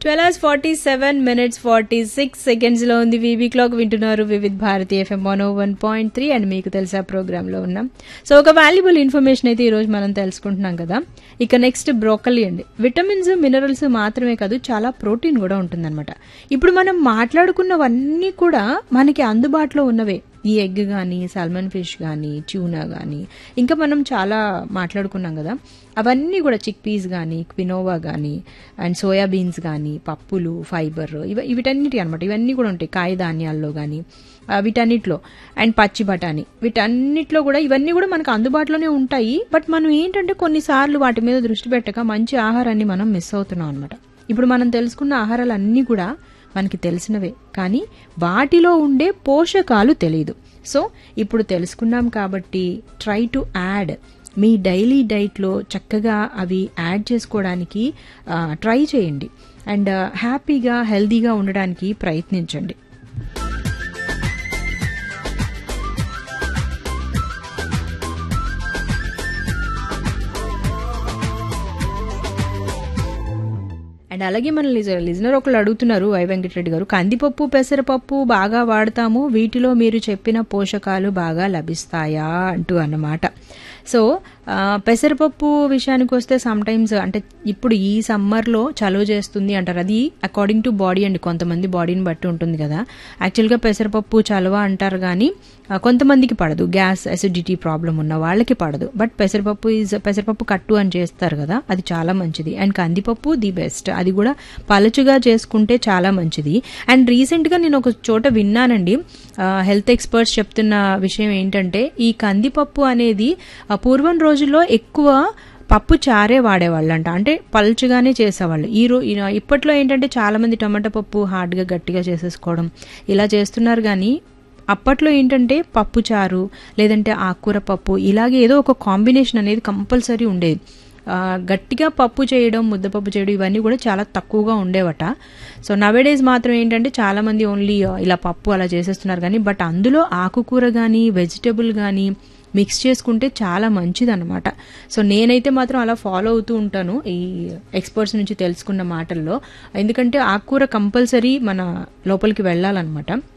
twelve hours forty seven minutes forty six seconds లో ఉంది V V clock వింటున్నారు Vividh Bharati FM one one point three and మీకు తెలుసా programme లో ఉన్నాం సో ఒక వాల్యుబుల్ ఇన్ఫర్మేషన్ అయితే ఈ రోజు మనం తెలుసుకుంటున్నాం కదా ఇక నెక్స్ట్ బ్రోకలీ అండి విటమిన్స్ మినరల్స్ మాత్రమే కాదు చాలా ప్రోటీన్ కూడా ఉంటుందన్నమాట ఇప్పుడు మనం మాట్లాడుకున్నవన్నీ కూడా మనకి అందుబాటులో ఉన్నవే ఈ ఎగ్ కానీ సాల్మన్ ఫిష్ కానీ ట్యూనా కానీ ఇంకా మనం చాలా మాట్లాడుకున్నాం కదా అవన్నీ కూడా చిక్ పీస్ కానీ క్వినోవా కానీ అండ్ సోయా బీన్స్ కానీ పప్పులు ఫైబర్ ఇవ వీటన్నిటి అనమాట ఇవన్నీ కూడా ఉంటాయి కాయ ధాన్యాల్లో కానీ ఆ, వీటన్నిటిలో అండ్ పచ్చి బఠానీ వీటన్నిటిలో కూడా ఇవన్నీ కూడా మనకు అందుబాటులోనే ఉంటాయి బట్ మనం ఏంటంటే కొన్నిసార్లు వాటి మీద దృష్టి పెట్టక మంచి ఆహారాన్ని మనం మిస్ అవుతున్నాం అనమాట ఇప్పుడు మనం తెలుసుకున్న ఆహారాలు అన్నీ కూడా మనకి తెలిసినవే కానీ వాటిలో ఉండే పోషకాలు తెలియదు సో ఇప్పుడు తెలుసుకున్నాం కాబట్టి ట్రై టు యాడ్ మీ డైలీ డైట్లో చక్కగా అవి యాడ్ చేసుకోవడానికి ఆ, ట్రై చేయండి అండ్ హ్యాపీగా హెల్దీగా ఉండడానికి ప్రయత్నించండి అండ్ అలాగే మన లిజ- లిజనర్ ఒకళ్ళు అడుగుతున్నారు వై వెంకటరెడ్డి గారు కందిపప్పు పెసరపప్పు బాగా వాడతాము వీటిలో మీరు చెప్పిన పోషకాలు బాగా లభిస్తాయా అంటూ అన్నమాట సో ఆ, పెసరపప్పు విషయానికి వస్తే సమ్ టైమ్స్ అంటే ఇప్పుడు ఈ సమ్మర్లో చలువ చేస్తుంది అంటారు అది అకార్డింగ్ టు బాడీ అండి కొంతమంది బాడీని బట్టి ఉంటుంది కదా యాక్చువల్గా పెసరపప్పు చలువ అంటారు కానీ ఆ, కొంతమందికి పడదు గ్యాస్ అసిడిటీ ప్రాబ్లం ఉన్న వాళ్ళకి పడదు బట్ పెసరపప్పు ఈజ్ పెసరపప్పు కట్టు అని చేస్తారు కదా అది చాలా మంచిది అండ్ కందిపప్పు ది బెస్ట్ అది కూడా పలచుగా చేసుకుంటే చాలా మంచిది అండ్ రీసెంట్గా నేను ఒక చోట విన్నానండి హెల్త్ ఎక్స్పర్ట్స్ చెప్తున్న విషయం ఏంటంటే ఈ కందిపప్పు అనేది ఆ, పూర్వం రోజుల్లో ఎక్కువ పప్పు చారే వాడేవాళ్ళంట అంటే పల్చగానే చేసేవాళ్ళు ఈ రో ఈ- ఇప్పట్లో ఏంటంటే చాలా మంది టమాటా పప్పు హార్డ్గా గట్టిగా చేసేసుకోవడం ఇలా చేస్తున్నారు కానీ అప్పట్లో ఏంటంటే పప్పు చారు లేదంటే ఆకుకూర పప్పు ఇలాగే ఏదో ఒక కాంబినేషన్ అనేది కంపల్సరీ ఉండేది ఆ, గట్టిగా పప్పు చేయడం ముద్దపప్పు చేయడం ఇవన్నీ కూడా చాలా తక్కువగా ఉండేవట సో నవేడేస్ మాత్రం ఏంటంటే చాలా మంది ఓన్లీ ఇలా పప్పు అలా చేసేస్తున్నారు కానీ బట్ అందులో ఆకుకూర కానీ వెజిటబుల్ కానీ మిక్స్ చేసుకుంటే చాలా మంచిది అనమాట సో నేనైతే మాత్రం అలా ఫాలో అవుతూ ఉంటాను ఈ ఎక్స్పర్ట్స్ నుంచి తెలుసుకున్న మాటల్లో ఎందుకంటే ఆకుకూర కంపల్సరీ మన లోపలికి వెళ్ళాలన్నమాట